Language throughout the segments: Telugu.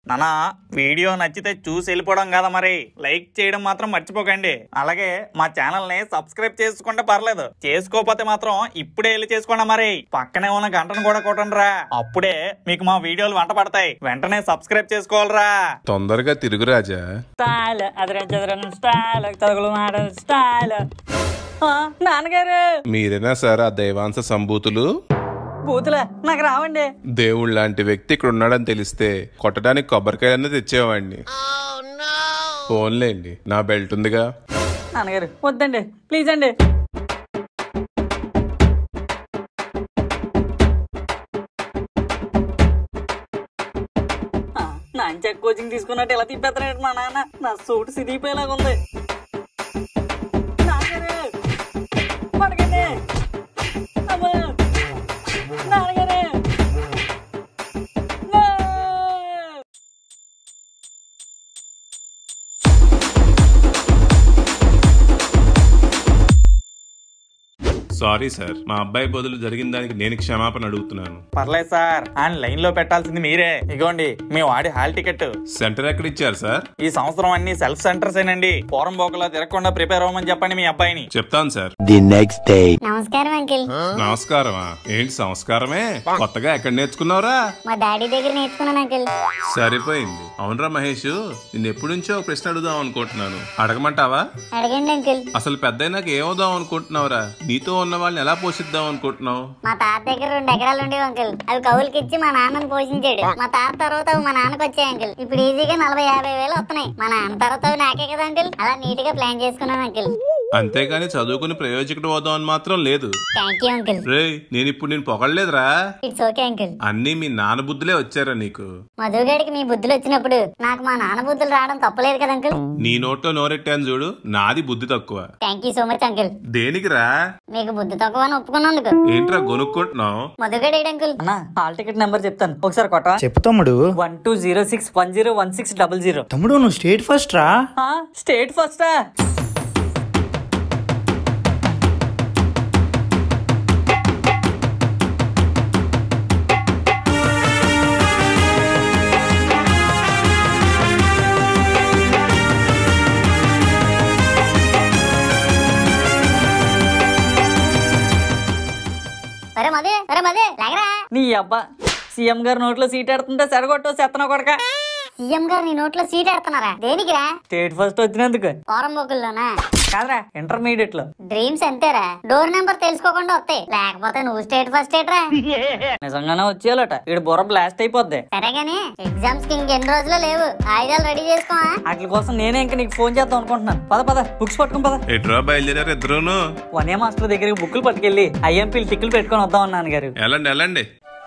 నానా వీడియో నచ్చితే చూసి వెళ్ళిపోవడం కదా మరి లైక్ చేయడం మాత్రం మర్చిపోకండి అలాగే మా ఛానల్ ని సబ్స్క్రైబ్ చేసుకుంటే పర్లేదు చేసుకోకపోతే మాత్రం ఇప్పుడే వెళ్ళి చేసుకోండి మరి పక్కనే ఉన్న గంటను కూడా కొట్టండి రా అప్పుడే మీకు మా వీడియోలు వంట పడతాయి వెంటనే సబ్స్క్రైబ్ చేసుకోవాలిరా తొందరగా తిరుగు రాజా స్టైల్ అదరం చదరం స్టైల్ తగులు మాట స్టైల్ ఆ, నాన్నగారు మీరేనా సార్ ఆ దైవాంశ సంభూతులు బూతులే నాకు రావండి దేవుడు లాంటి వ్యక్తి ఇక్కడ ఉన్నాడని తెలిస్తే కొట్టడానికి కొబ్బరికాయలన్నీ తెచ్చేవాడిని ఫోన్లేండి నా బెల్ట్ ఉందిగా నాన్నగారు వద్దండి ప్లీజ్ అండి ఆ, నాంచా కోచింగ్ తీసుకున్నట్టు ఎలా తిప్పేస్తున్నాడు మా నాన్న నా సూట్ సిదిగిపోయేలాగా ఉంది నాన్నగారు పడకండి అమ్మా నాన్నగారు No! సారీ సార్ మా అబ్బాయి బదులు జరిగిన దానికి నేను క్షమాపణ అడుగుతున్నాను పర్లేదు సార్ ఆయన లైన్ లో పెట్టాల్సింది మీరే ఇగోండి మీ వాడి హాల్ టికెట్ సెంటర్ ఎక్కడ ఇచ్చారు సార్ ఈ సంవత్సరం అన్ని సెల్ఫ్ సెంటర్స్ ఏనండి పోరం బోకలా తిరగకుండా ప్రిపేర్ అవ్వమని చెప్పండి మీ అబ్బాయిని చెప్తాను సార్ the next day. నమస్కారం అంకిల్ నమస్కారమా ఏంటి సంస్కారమే కొత్తగా ఎక్కడ నేర్చుకున్నావురా మా డాడీ దగ్గర నేర్చుకున్నాను అంకిల్ సరిపోయింది అవునరా మహేష్ నిన్ను ఎప్పటి నుంచో ఒక ప్రశ్న అడుగుదాం అనుకుంటున్నాను అడగమంటావా అడగండి అంకిల్ అసలు పెద్ద నాకు ఏమవుదాం అనుకుంటున్నావురా నీతో ఉన్న వాళ్ళని ఎలా పోషిద్దాం అనుకుంటున్నావు మా తాత దగ్గర రెండు ఎకరాలు ఉండేవి అంకిల్ అవి కవులకి ఇచ్చి మా నాన్నని పోషించాడు మా తాత తర్వాత అవి మా నాన్నకి వచ్చాయి అంకిల్ ఇప్పుడు ఈజీగా నలభై యాభై వేలు వస్తున్నాయి మా నాన్న తర్వాత అవి నాకే కదా అంకిల్ అలా నీట్ గా ప్లాన్ చేసుకున్నాను అంకిల్ అంతేగాని చదువుకుని ప్రయోజకుడు అవుదాం అని మాత్రం లేదు థ్యాంక్ యూ అంకిల్ రేయ్ నేను ఇప్పుడు నేను పొగడలేదురా ఇట్స్ ఓకే అంకిల్ అన్నీ మీ నాన్న బుద్ధులే వచ్చారా నీకు మధుగాడికి మీ బుద్ధులు వచ్చినప్పుడు నాకు మా నాన్న బుద్ధులు రావడం తప్పలేదు కదా అంకిల్ నీ నోట్లో నోరెట్టాను చూడు నాది బుద్ధి తక్కువ thank you so much uncle దేనికిరా మీకు బుద్ధి తక్కువ అని ఒప్పుకున్నందుకు ఏంట్రా కొనుక్కుంటున్నావు మధుగాడు ఏడు అంకుల్ అన్న హాల్ టికెట్ నెంబర్ చెప్తాను ఒకసారి కొట్టవా చెప్పు తమ్ముడు one two zero six one zero one six double zero తమ్ముడు నువ్వు స్టేట్ ఫస్ట్ రా స్టేట్ ఫస్టా అరే మధు అరే మధు లేకరా నీ అబ్బా సీఎం గారు నోట్లో సీట్ ఆడుతుంటే సెడగొట్టు సెత్తన కొడక సీఎం గారు నీ నోట్లో సీట్ ఎడుతున్నారా దేనికిరా స్టేట్ ఫస్ట్ వచ్చినందుకు ఫారం బొక్కుల్లోనా కాదురా ఇంటర్మీడియట్ లో డ్రీమ్స్ అంతేరా డోర్ నెంబర్ తెలుసుకోకుండా వస్తాయి లేకపోతే నువ్వు స్టేట్ ఫస్ట్ స్టేట్ రా నిజంగానే వచ్చేయాలట ఇక్కడ బుర్ర బ్లాస్ట్ అయిపోద్ది సరే గానీ ఎగ్జామ్స్ కి ఇంకెన్ని రోజులు లేవు ఆయుధాలు రెడీ చేసుకో వాటి కోసం నేనే ఇంకా నీకు ఫోన్ చేద్దాం అనుకుంటున్నాను పద పద బుక్స్ పట్టుకుని పద ఎట్రా బయలుదేరారు ఇద్దరును వన్ ఏ మాస్టర్ దగ్గరికి బుక్కులు పట్టుకెళ్ళి ఐఎంపీలు టిక్కులు పెట్టుకొని వద్దాం అన్నాను గారు వెళ్ళండి వెళ్ళండి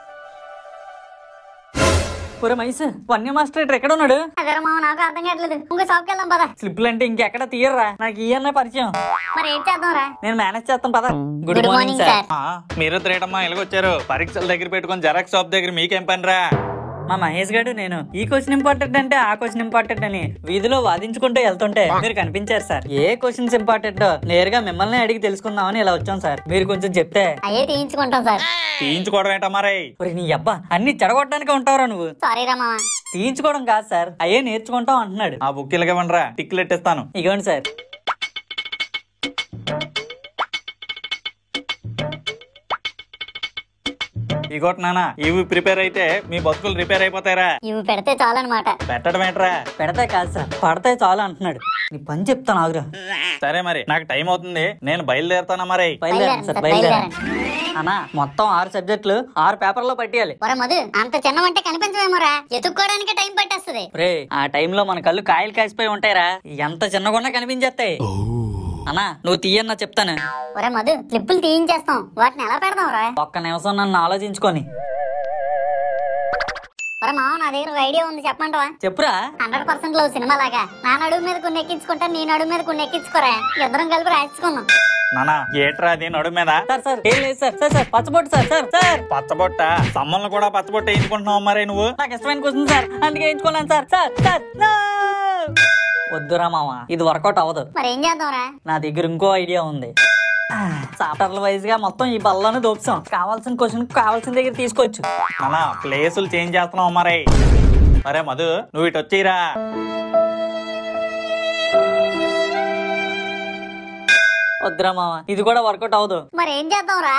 ఒరే మైస్ వన్ ఏ మాస్టర్ ఇక్కడ ఎక్కడ ఉన్నాడు అదే మామ నాకు అర్థం కావట్లేదు ఇంకో షాప్కి వెళ్దాం పద స్లిప్లు అంటే ఇంకెక్కడ తీయర్రా నాకు ఇయన్న పరిచయం మరి ఏం చేద్దాం రా నేను మేనేజ్ చేస్తాను పద good Good morning morning, sir sir. ఆ, మీరు తిరగటమ్మా ఎలాగొచ్చారు పరీక్షల దగ్గర పెట్టుకొని జెరాక్స్ షాప్ దగ్గర మీకేం పని రా మా మహేష్ గారు నేను ఈ క్వశ్చన్ ఇంపార్టెంట్ అంటే ఆ క్వశ్చన్ ఇంపార్టెంట్ అని వీధిలో వాదించుకుంటూ వెళ్తుంటే మీరు కనిపించారు సార్ ఏ క్వశ్చన్స్ ఇంపార్టెంట్ నేరుగా మిమ్మల్ని అడిగి తెలుసుకుందామని ఇలా వచ్చాం సార్ మీరు కొంచెం చెప్తే అయ్యే తీయించుకుంటాం సార్ తీయించుకోవడం ఏంటమ్మా రే ఒరే నీ అబ్బా అన్ని చెడగొట్టడానికి ఉంటావురా నువ్వు సారీ రా మామ తీయించుకోవడం కాదు సార్ అయ్యే నేర్చుకుంటాం అంటున్నాడు ఆ బుక్ ఇలాగేమనరా రా టిక్లు ఎట్టేస్తాను ఇగోండి సార్ ఇగోటి నాన్న ఇవి ప్రిపేర్ అయితే మీ బతుకులు రిపేర్ అయిపోతారా ఇవి పెడితే చాలన్నమాట పెట్టడం ఏంట్రా పెడతాయి కాదు సార్ పడతాయి చాలు అంటున్నాడు నీ పని చెప్తాను ఆగురా సరే మరి నాకు టైం అవుతుంది నేను బయలుదేరుతానా మరి బయలుదేరండి సార్ బయలుదేరండి, బయలుదేరండి అన్నా మొత్తం ఆరు సబ్జెక్టులు ఆరు పేపర్లో పట్టేయాలి ఒరే మధు అంత చిన్నమంటే కనిపించవేమోరా ఎత్తుక్కోవడానికి టైం పట్టేస్తుంది రే ఆ టైంలో మన కళ్ళు కాయలు కాసిపోయి ఉంటాయిరా ఎంత చిన్నగున్నా కనిపించేస్తాయి అన్నా నువ్వు తీయన్నా చెప్తాను ఒరే మధు క్లిప్పులు తీయించేస్తాం వాటిని ఎలా పెడదాం రా ఒక్క నిమిషం నన్ను ఆలోచించుకొని ఒరే మామ నా దగ్గర ఒక ఐడియా ఉంది చెప్పమంటావా చెప్పురా హండ్రెడ్ పర్సెంట్ లో సినిమా లాగా నా నడుము మీద కొన్ని ఎక్కించుకుంటా నీ నడుము మీద కొన్ని ఎక్కించుకోరా ఇద్దరం కలిపి రాయించుకుందాం నానా ఏట్రా అది నడుము మీద సార్ సార్ ఏం లేదు సార్ సార్ సార్ పచ్చబొట్టు సార్ సార్ సార్ పచ్చబొట్ట సమ్మల్ని కూడా పచ్చబొట్ట వేయించుకుంటున్నావు మరి నువ్వు నాకు ఇష్టమైన క్వశ్చన్ సార్ అందుకే ఎంచుకున్నాను సార్ సార్ సార్ no! వద్దురా మామ ఇది వర్కౌట్ అవ్వదు మరి ఏం చేద్దాం రా నా దగ్గర ఇంకో ఐడియా ఉంది చాప్టర్ల వైజ్ గా మొత్తం ఈ బల్లను దోపుతాం కావాల్సిన క్వశ్చన్ కావాల్సిన దగ్గర తీసుకోవచ్చు నానా ప్లేసులు చేంజ్ చేస్తున్నావు మరి అరే మధు నువ్వు ఇటు వచ్చేయరా వద్దురా మామ ఇది కూడా వర్కౌట్ అవ్వదు మరి ఏం చేద్దాం రా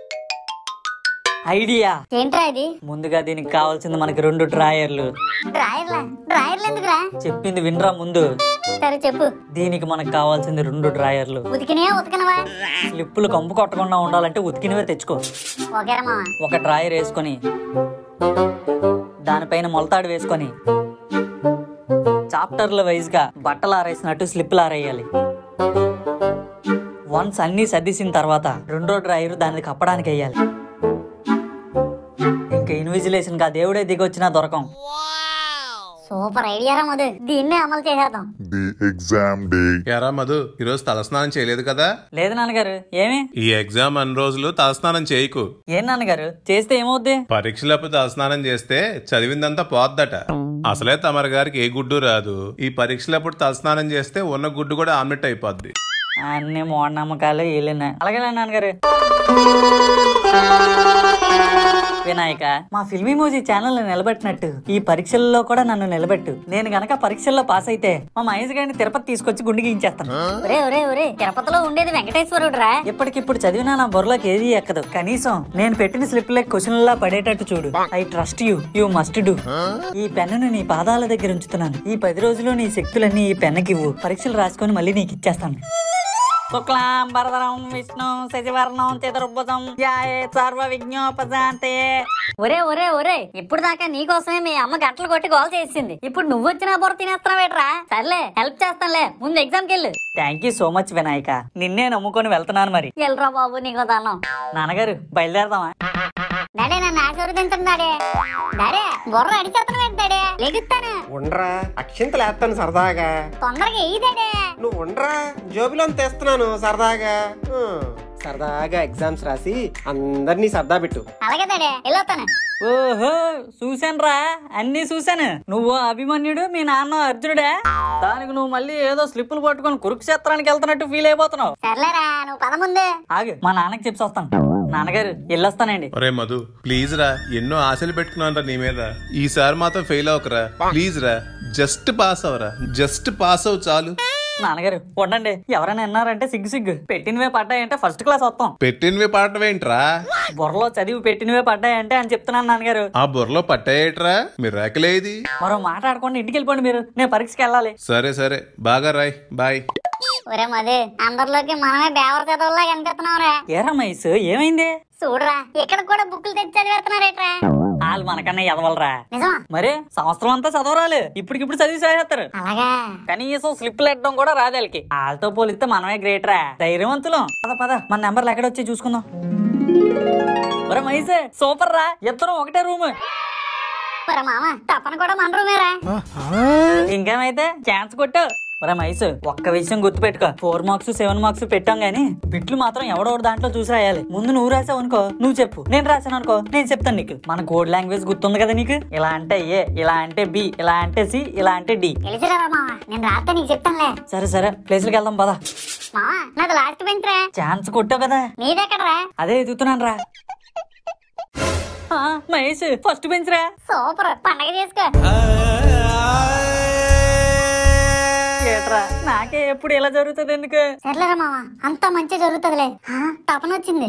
ఐడియా ఏంట్రా ఇది ముందుగా దీనికి కావాల్సింది మనకి రెండు డ్రాయర్లు డ్రాయర్లా డ్రాయర్లు ఎందుకురా చెప్పింది వినరా ముందు సరే చెప్పు దీనికి మనకు కావాల్సింది రెండు డ్రాయర్లు ఉతికినే ఉతకనవా స్లిప్పులు కంపు కొట్టకుండా ఉండాలంటే ఉతికినవే తెచ్చుకో ఓకేరా మామ ఒక డ్రాయర్ వేసుకొని దానిపైన మొలతాడు వేసుకొని చాప్టర్ల వైజ్ గా బట్టలు ఆరేసినట్టు స్లిప్లు ఆరేయాలి వన్స్ అన్ని సర్దిసిన తర్వాత రెండో డ్రాయర్ దానికి కప్పడానికి వేయాలి ఇంకా ఇన్విజిలేషన్ గా దేవుడే దిగొచ్చినా దొరకం సూపర్ ఐడియా రా మధు దీన్నే అమలు చేసేద్దాం The exam day. ఎరా మధు ఈరోజు తలస్నానం చేయలేదు కదా లేదు నాన్నగారు ఏమి ఈ ఎగ్జామ్ అన్ని రోజులు తలస్నానం చేయకు ఏం నాన్నగారు చేస్తే ఏమవుద్ది పరీక్షలప్పుడు తలస్నానం చేస్తే చదివిందంతా పోద్దట అసలే తమరి గారికి ఏ గుడ్డు రాదు ఈ పరీక్షలప్పుడు తలస్నానం చేస్తే ఉన్న గుడ్డు కూడా ఆమ్లెట్ అయిపోద్ది అన్ని మూఢనమ్మకాలు వెళ్ళినాయి అలాగే నాన్నగారు వినాయక మా ఫిల్మీ మూజీ ఛానల్ నిలబెట్టినట్టు ఈ పరీక్షల్లో కూడా నన్ను నిలబెట్టు నేను గనక పరీక్షల్లో పాస్ అయితే మా మహేష్ గారిని తిరుపతి తీసుకొచ్చి గుండె గీయించేస్తాను ఒరే ఒరే ఒరే తిరుపతిలో ఉండేది వెంకటేశ్వరుడు రా ఇప్పటికిప్పుడు చదివినా నా బుర్రలోకి ఏది ఎక్కదు కనీసం నేను పెట్టిన స్లిప్ లెక్ క్వశ్చన్ లా పడేటట్టు చూడు I trust you you must do ఈ పెన్నును నీ పాదాల దగ్గర ఉంచుతున్నాను ఈ పది రోజులు నీ శక్తులన్నీ ఈ పెన్నుకి ఇవ్వు పరీక్షలు రాసుకొని మళ్ళీ నీకు ఇచ్చేస్తాను శుక్లాం వరదరం విష్ణు శశివర్ణం చతుర్భుజం ధ్యాయే సర్వ విజ్ఞోపజాంతే ఒరే ఒరే ఒరే ఇప్పుడు దాకా నీకోసమే మీ అమ్మ గంటలు కొట్టి గోల్ చేసింది ఇప్పుడు నువ్వు వచ్చిన బుర్ర తినేస్తున్నావేట్రా సర్లే హెల్ప్ చేస్తానులే ముందు ఎగ్జామ్ కి వెళ్ళు thank you so much Vinayaka నిన్నే నమ్ముకొని వెళ్తున్నాను మరి వెళ్ళరా బాబు నీకు దానం నాన్నగారు బయలుదేరదామా డాడే నన్ను ఆశీర్వదించండి డాడే డాడే బుర్ర అడిచేస్తున్నావు ఏంటి డాడే లెగుస్తాను ఉండరా అక్షింతలు వేస్తాను సరదాగా తొందరగా ఎయ్యి డాడే నువ్వు ఉండరా జోబిలో తెస్తున్నాను సరదాగా హ్మ్. సరదాగా ఎగ్జామ్స్ రాసి అందరినీ సరదా పెట్టు అలాగే డాడే వెళ్ళొస్తాను ఓహో చూశాను రా అన్ని చూశాను నువ్వు అభిమన్యుడు మీ నాన్న అర్జునుడే దానికి నువ్వు మళ్ళీ ఏదో స్లిప్పులు పట్టుకొని కురుక్షేత్రానికి వెళ్తున్నట్టు ఫీల్ అయిపోతున్నావు సర్లేరా నువ్వు పద ముందు ఆగు మా నాన్నకి చెప్పి వస్తాను నాన్నగారు వెళ్ళొస్తానండి ఒరే మధు ప్లీజ్ రా ఎన్నో ఆశలు పెట్టుకున్నాను నీ మీద ఈసారి మాత్రం ఫెయిల్ అవ్వకరా ప్లీజ్ రా జస్ట్ పాస్ అవరా జస్ట్ పాస్ అవ్వు చాలు నాన్నగారు ఉండండి ఎవరైనా విన్నారంటే సిగ్గు సిగ్గు పెట్టినవే పడ్డాయంటే ఫస్ట్ క్లాస్ వస్తాం పెట్టినవి పాడటం ఏంట్రా బుర్రలో చదివి పెట్టినవే పడ్డాయంటే అని చెప్తున్నాను నాన్నగారు ఆ బుర్రలో పట్టాయేట్రా మీరు రేకలేది మరో మాట్లాడకుండా ఇంటికి వెళ్ళిపోండి మీరు నేను పరీక్షకి వెళ్ళాలి సరే సరే బాగా రాయ్ బాయ్ ఒరే మధు అందరిలోకి మనమే బేవర్ చదవుల్లా కనిపిస్తున్నావురా ఏరా మైస్ ఏమైంది చూడరా ఇక్కడ కూడా బుక్కులు తెచ్చి చదివేస్తున్నారేట్రా వాళ్ళు మనకన్నా ఎదవలరా నిజమా మరి సంవత్సరం అంతా చదవరాలు ఇప్పటికిప్పుడు చదివి చేస్తారు అలాగా కనీసం స్లిప్లు ఎట్టడం కూడా రాదు వాళ్ళకి వాళ్ళతో పోలిస్తే మనమే గ్రేట్ రా ధైర్యవంతులం పద పద మన నెంబర్లు ఎక్కడ వచ్చి చూసుకుందాం ఒరే మైసే సూపర్ రా ఇద్దరం ఒకటే రూమ్ ఒరే మామ తప్పన కూడా మన రూమేరా ఇంకేమైతే ఛాన్స్ కొట్టు ఒరే మైస్ ఒక్క విషయం గుర్తుపెట్టుకో ఫోర్ మార్క్స్ సెవెన్ మార్క్స్ పెట్టాం గానీ బిట్లు మాత్రం ఎవడోడు దాంట్లో చూసి రాయాలి ముందు నువ్వు రాసావు అనుకో నువ్వు చెప్పు నేను రాసాను అనుకో నేను చెప్తాను నీకు మన కోడ్ లాంగ్వేజ్ గుర్తుంది కదా నీకు ఇలా అంటే ఏ ఇలా అంటే బి ఇలా అంటే సి ఇలా అంటే డి తెలిసిరా మామ నేను రాత్రి నీకు చెప్తానులే సరే సరే ప్లేస్కి వెళ్దాం పద మామ నాది లాస్ట్ బెంచ్ రా ఛాన్స్ కొట్టావు కదా నీదెక్కడరా అదే ఎదుగుతున్నాను రా ఆ, మహేష్ ఫస్ట్ బెంచ్ రా సూపర్ పండగ చేసుకో ఏట్రా నాకే ఎప్పుడు ఇలా జరుగుతుంది ఎందుకు సర్లేరా మామ అంతా మంచి జరుగుతుందిలే ఆ, తపన వచ్చింది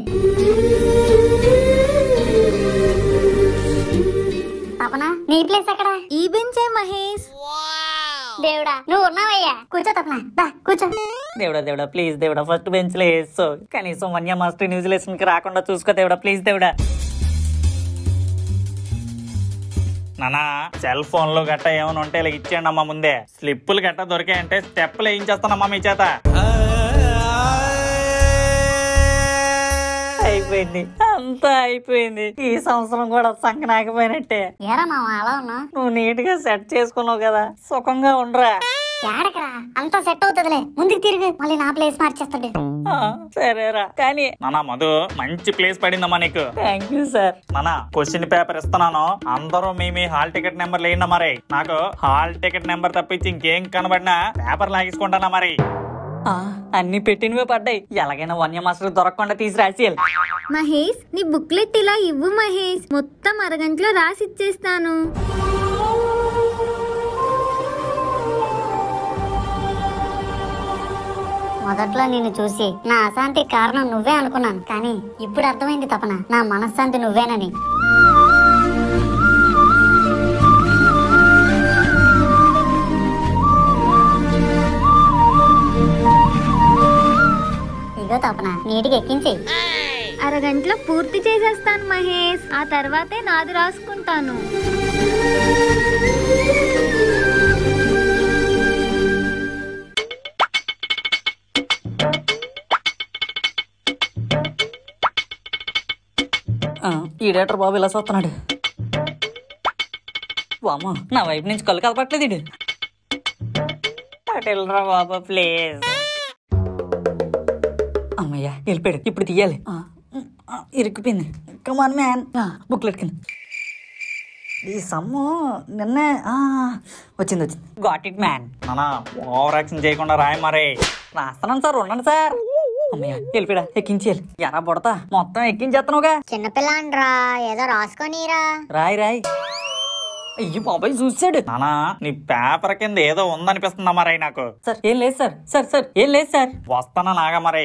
తపన నీ ప్లేస్ ఎక్కడ ఈ బెంచే మహేష్ దేవుడా నువ్వు ఉన్నావయ్యా కూర్చో తపన దా కూర్చో దేవుడా దేవుడా ప్లీజ్ దేవుడా ఫస్ట్ బెంచ్ లో వేసుకో కనీసం వన్య మాస్టర్ న్యూజిలేషన్ కి రాకుండా చూసుకో దేవుడా ప్లీజ్ దేవుడా నానా సెల్ ఫోన్ లో గట్ట ఏమైనా ఉంటే ఇలా ఇచ్చేయండి అమ్మా ముందే స్లిప్పులు గట్ట దొరికాయంటే స్టెప్పులు వేయించేస్తానమ్మా మీ చేత అయిపోయింది అంతా అయిపోయింది ఈ సంవత్సరం కూడా సంకనాకపోయినట్టే ఏరా మామ అలా ఉన్నావు నువ్వు నీట్ గా సెట్ చేసుకున్నావు కదా సుఖంగా ఉండరా ఏడకరా అంతా సెట్ అవుతుందిలే ముందుకు తిరిగి మళ్ళీ నా ప్లేస్ మార్చేస్తాడు ఆ, సరేరా కానీ నానా మధు మంచి ప్లేస్ పడిందమ్మా నీకు థ్యాంక్ యూ సార్ నానా క్వశ్చన్ పేపర్ ఇస్తున్నాను అందరూ మీ మీ హాల్ టికెట్ నెంబర్ లేండి మరి నాకు హాల్ టికెట్ నెంబర్ తప్పించి ఇంకేం కనబడినా పేపర్ లాగేసుకుంటానా మరి ఆ, అన్ని పెట్టినవే పడ్డాయి ఎలాగైనా వన్య మాస్టర్ దొరకకుండా తీసి రాసేయాలి మహేష్ నీ బుక్లెట్ ఇలా ఇవ్వు మహేష్ మొత్తం అరగంటలో రాసి ఇచ్చేస్తాను మొదట్లో నిన్ను చూసి నా అశాంతికి కారణం నువ్వే అనుకున్నాను కానీ ఇప్పుడు అర్థమైంది తపన నా మనశ్శాంతి నువ్వేనని ఇదో తపన నీటికి ఎక్కించి అరగంటలో పూర్తి చేసేస్తాను మహేష్ ఆ తర్వాతే నాది రాసుకుంటాను ఆ, ఈ డేటర్ బాబు ఇలా చూస్తున్నాడు వామ్మ నా వైపు నుంచి కళ్ళు కలపట్లేదు ఇడు అటెల్రా బాబా ప్లీజ్ అమ్మయ్యా వెళ్ళిపోయాడు ఇప్పుడు తీయాలి ఆ, ఉమ్, ఆ, ఇరుక్కుపోయింది కమాన్ మ్యాన్ బుక్లు ఎట్టుకుంది ఈ సమ్ము నిన్నే ఆ, వచ్చింది వచ్చింది గాట్ ఇట్ మ్యాన్ నానా ఓవర్ యాక్షన్ చేయకుండా రాయి మరే రాస్తున్నాను సార్ ఉండండి సార్ అమ్మయ్య వెళ్ళిపోయా ఎక్కించేయాలి ఎరా బుడతా మొత్తం ఎక్కించేస్తున్నావుగా చిన్నపిల్లండ్రా ఏదో రాసుకొనిరా రాయి రాయి అయ్యి బాబాయ్ చూసాడు నానా నీ పేపర్ కింద ఏదో ఉందనిపిస్తుందా మరై నాకు సార్ ఏం లేదు సార్ సార్ సార్ ఏం లేదు సార్ వస్తానా నాగా మరై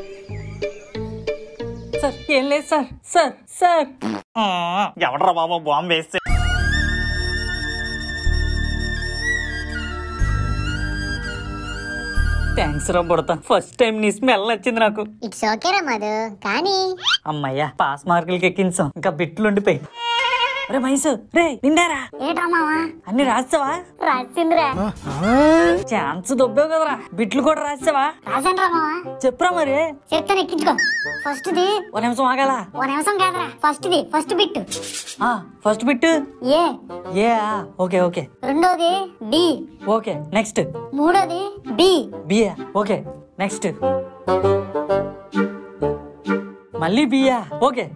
సార్ ఏం లేదు సార్ సార్ సార్ ఆ, ఎవడ్రా బాబు బాంబు వేస్తే థ్యాంక్స్ రా బుడతా ఫస్ట్ టైం నీ స్మెల్ నచ్చింది నాకు ఇట్స్ ఓకేరా మధు కానీ అమ్మయ్యా పాస్ మార్కులకి ఎక్కించాం ఇంకా బిట్లు ఉండిపోయి రే మైసు రే నిండారా ఏట్రా మావా అన్ని రాసావా రాసిందిరా ఛాన్స్ దొబ్బావు కదరా బిట్లు కూడా రాసావా రాసానురా మావా చెప్పురా మరి చెప్తాను ఎక్కించుకో ఫస్ట్ ది ఓ నిమిషం ఆగాల ఓ నిమిషం కాదురా ఫస్ట్ ది ఫస్ట్ బిట్ ఆ first bit A A okay okay రెండోది డి ఓకే నెక్స్ట్ మూడోది బి బియా ఓకే నెక్స్ట్ మళ్ళీ బియా ఓకే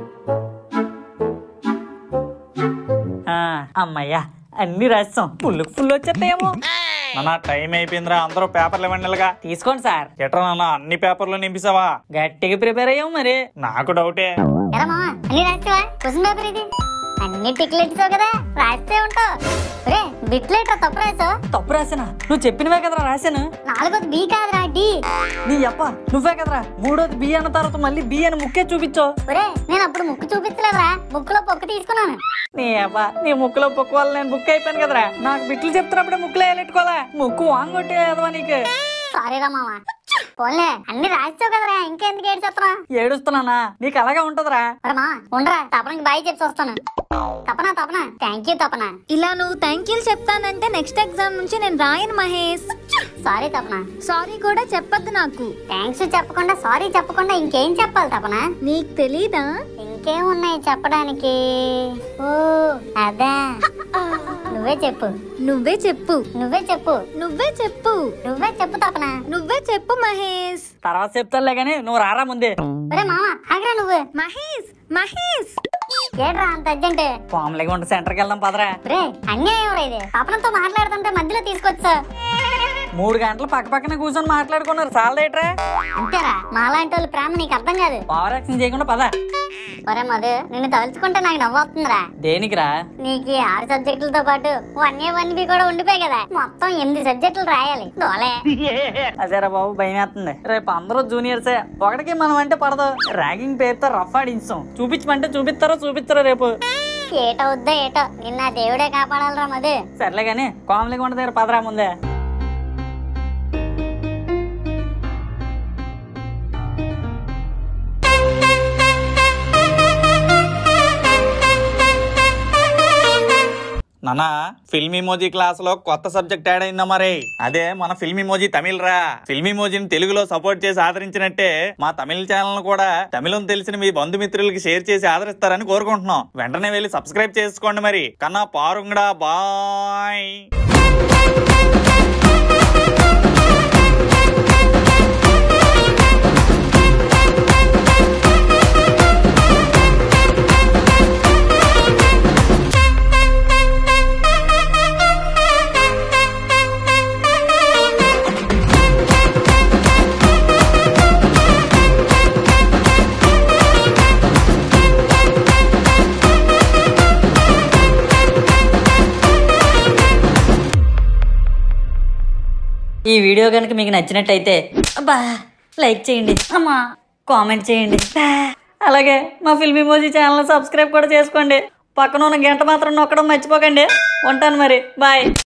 ఆ, అమ్మయ్యా అన్ని రాస్తాం ఫుల్ ఫుల్ వచ్చేస్తాయేమో నానా టైం అయిపోయిందిరా అందరూ పేపర్లు ఇవ్వండిగా తీసుకోండి సార్ ఎట్రా నాన్న అన్ని పేపర్లు నింపిసావా గట్టిగా ప్రిపేర్ అయ్యాం మరి నాకు డౌటే ఎరా మావా అన్ని రాస్తావా క్వశ్చన్ పేపర్ ఇది అన్ని టిక్లెట్సావు కదా రాస్తే ఉంటావు రే బిట్లెట్రా తప్పు రాసావు తప్పు రాసానా నువ్వు చెప్పినవే కదరా రాశాను నాలుగోది బి కాదురా డి నీ అప్ప నువ్వే కదరా మూడోది బి అన్న తర్వాత మళ్ళీ బి అని ముక్కే చూపించావు ఒరే నేను అప్పుడు ముక్కు చూపించలేదురా ముక్కులో పొక్కు తీసుకున్నాను నీ అబ్బా నీ ముక్కులో పొక్కు వల్ల నేను బుక్ అయిపోయాను కదరా నాకు బిట్లు చెప్తున్నప్పుడే ముక్కులో వేలెట్టుకోవాలా ముక్కు వాంగొట్టే కదవా నీకు సారీ రా మావా పోన్లే అన్ని రాస్తావు కదరా ఇంకెందుకు ఏడు చెప్తున్నా ఏడుస్తున్నానా నీకు అలాగే ఉంటదిరా ఒరే మా ఉండరా తపనకి బాయ్ చెప్పి వస్తాను తపన తపన థ్యాంక్ యూ తపన ఇలా నువ్వు థ్యాంక్ యూ చెప్తానంటే నెక్స్ట్ ఎగ్జామ్ నుంచి నేను రాయను మహేష్ సారీ తపన సారీ కూడా చెప్పొద్దు నాకు థ్యాంక్స్ చెప్పకుండా సారీ చెప్పకుండా ఇంకేం చెప్పాలి తపన నీకు తెలీదా ఇంకేమున్నాయి చెప్పడానికి ఓ అదా నువ్వే చెప్పు నువ్వే చెప్పు నువ్వే చెప్పు నువ్వే చెప్పు నువ్వే చెప్పు తపన నువ్వే చెప్పు మహేష్ తర్వాత చెప్తానులే గానీ నువ్వు రారా ముందే ఒరే మామ ఆగరా నువ్వు మహేష్ మహేష్ ఏడ్రా అంత అర్జెంట్ పాములకి ఉంటే సెంటర్కి వెళ్దాం పదరా రే అన్యాయం రా ఇది తపనతో మాట్లాడుతుంటే మధ్యలో తీసుకొచ్చా మూడు గంటలు పక్క పక్కన కూర్చొని మాట్లాడుకున్నారు చాలదేట్రా అంతేరా మాలాంటి వాళ్ళ ప్రేమ నీకు అర్థం కాదు ఓవర్ యాక్షన్ చేయకుండా పద ఒరే మధు నిన్ను తలుచుకుంటే నాకు నవ్వుతుందిరా దేనికిరా నీకు ఈ ఆరు సబ్జెక్టులతో పాటు వన్ ఏ వన్ బి కూడా ఉండిపోయి కదా మొత్తం ఎనిమిది సబ్జెక్టులు రాయాలి దోలే అదేరా బాబు భయం వేస్తుంది రేపు అందరూ జూనియర్సే ఒకటికి మనం అంటే పడదు ర్యాగింగ్ పేరుతో రఫ్ ఆడించాం చూపించమంటే చూపిస్తారో చూపిస్తారో రేపు ఏటవుద్దో ఏటో నిన్న దేవుడే కాపాడాలిరా మధు సర్లే గానీ కోమలికి ఉండ దగ్గర పదరా ముందే నానా ఫిల్మ్ ఇమోజీ క్లాస్ లో కొత్త సబ్జెక్ట్ యాడ్ అయిందా మరి అదే మన ఫిల్మ్ ఇమోజీ తమిళ్ రా ఫిల్మ్ ఇమోజీని తెలుగులో సపోర్ట్ చేసి ఆదరించినట్టే మా తమిళ ఛానల్ కూడా తమిళం తెలిసిన మీ బంధుమిత్రులకి షేర్ చేసి ఆదరిస్తారని కోరుకుంటున్నాం వెంటనే వెళ్ళి సబ్స్క్రైబ్ చేసుకోండి మరి కన్నా పారుంగడా బాయ్ ఈ వీడియో కనుక మీకు నచ్చినట్టయితే అబ్బా లైక్ చేయండి అమ్మా కామెంట్ చేయండి బా. అలాగే మా ఫిల్మీ మోజీ ఛానల్ సబ్స్క్రైబ్ కూడా చేసుకోండి పక్కన ఉన్న గంట మాత్రం నొక్కడం మర్చిపోకండి ఉంటాను మరి బాయ్